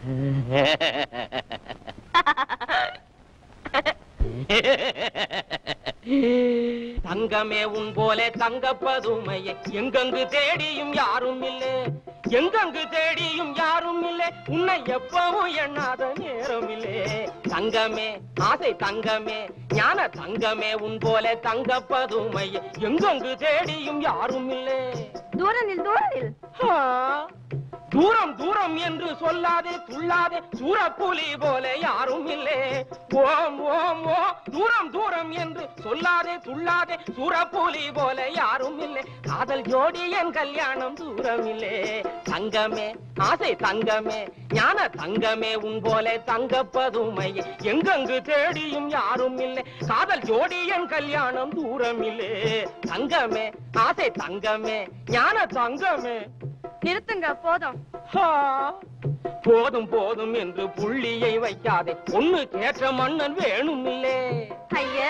தங்கமே உன் போல தங்க பதுமையை எங்கெங்கு தேடியும் யாரும் இல்லை எங்கெங்கு தேடியும் யாரும் இல்லை உன்னை எப்பவும் எண்ணாத நேரம் இல்லை தங்கமே ஆசை தங்கமே ஞான தங்கமே உன் போல தங்க பதுமையை எங்கெங்கு தேடியும் யாரும் இல்லை தூரம் நில் தூரம் நில் ஆ, தூரம் தூரம் என்று சொல்லாதே துள்ளாதே சூரப்புலி போல யாரும் இல்லே ஓம் ஓம் ஓ தூரம் தூரம் என்று சொல்லாதே துள்ளாதே சூரப்புலி போல யாரும் இல்லை காதல் ஜோடி என் கல்யாணம் தூரம் இல்லே தங்கமே ஆசை தங்கமே ஞான தங்கமே உன் போல தங்க பதுமையே எங்கெங்கு தேடியும் யாரும் இல்லை காதல் ஜோடி என் கல்யாணம் தூரம் இல்லே தங்கமே ஆசை தங்கமே ஞான தங்கமே நிறுத்துங்க போதும் ஹா! போதும் போதும் என்று புள்ளியை வைக்காதே பொண்ணு கேட்ட மன்னன் வேணும் இல்லே ஐயா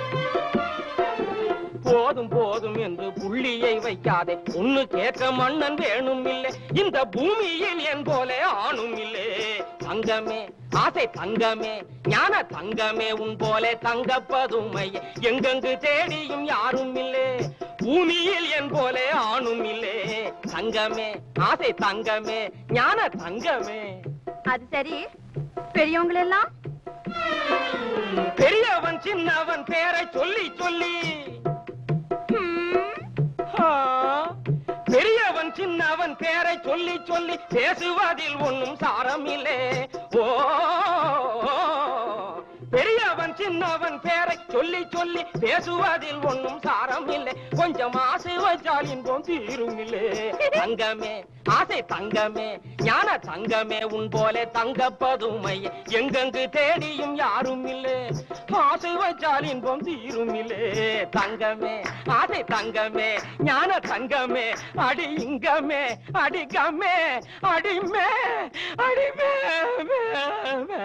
போதும் போதும் என்று புள்ளியை வைக்காதே பொண்ணு கேட்ட மன்னன் வேணும் இல்லை இந்த பூமியில் என் போல ஆணும் இல்லை தங்கமே ஆசை தங்கமே ஞான தங்கமே உன் போல தங்க பதுமையே எங்கெங்கு தேடியும் யாரும் இல்லை பூமியில் என் போல ஆணும் இல்லை தங்கமே ஆசை தங்கமே ஞான தங்கமே அது சரி பெரியவங்களெல்லாம் பெரியவன் சின்னவன் பேரை சொல்லி சொல்லி ஹம், ஆ, பெரியவன் சின்னவன் பேரை சொல்லி சொல்லி பேசுவதில் ஒன்றும் சாரம் இல்லை ஓ பெரியவன் சின்னவன் பேரை சொல்லி சொல்லி பேசுவதில் ஒன்றும் சாரம் இல்லை கொஞ்சம் ஆசை வச்சால் இன்பம் தீரும் இல்லை தங்கமே ஆசை தங்கமே ஞான தங்கமே உன் போல தங்க பதுமையே எங்கெங்கு தேடியும் யாரும் இல்லை ஆசை வச்சால் இன்பம் தீரும் இல்லை தங்கமே ஆசை தங்கமே ஞான தங்கமே அடி இங்கமே அடிக்கமே அடிமே அடிமே மே, மே.